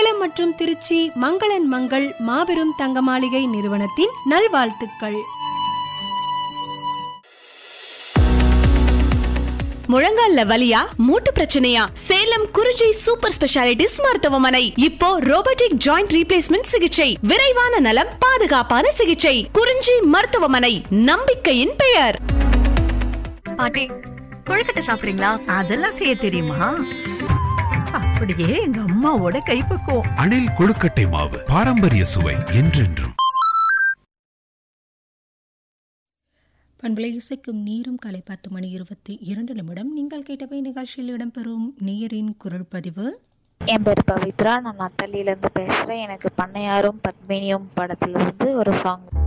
சேலம் மற்றும் திருச்சி மங்களன் மங்கள் மாபெரும் தங்க மாளிகை நிறுவனத்தின் நல்வாழ்த்துக்கள் முழங்கால்ல வலியா மூட்டு பிரச்சனையா சேலம் குறிஞ்சி சூப்பர் ஸ்பெஷாலிட்டிஸ் மருத்துவமனை இப்போ ரோபோட்டிக் ஜாயிண்ட் ரீப்ளேஸ்மெண்ட் சிகிச்சை விரைவான நலம் பாதுகாப்பான சிகிச்சை குறிஞ்சி மருத்துவமனை நம்பிக்கையின் பெயர் பாட்டி கொழுக்கட்டை சாப்பிடுறீங்களா அதெல்லாம் செய்ய தெரியுமா அப்படியே எங்க அம்மாவோட கைப்பக்குவம் அணில் கொழுக்கட்டை மாவு பாரம்பரிய சுவை என்றென்றும் பண்பலை இசைக்கும் நீரும் காலை பத்து மணி இருபத்தி இரண்டு நிமிடம் நீங்கள் கேட்டவை நிகழ்ச்சியில் இடம்பெறும் நேயரின் குரல் பதிவு என் பேர் பவித்ரா நான் நத்தல்லியிலேருந்து பேசுகிறேன் எனக்கு பண்ணையாரும் பத்மினியும் படத்துல இருந்து ஒரு சாங்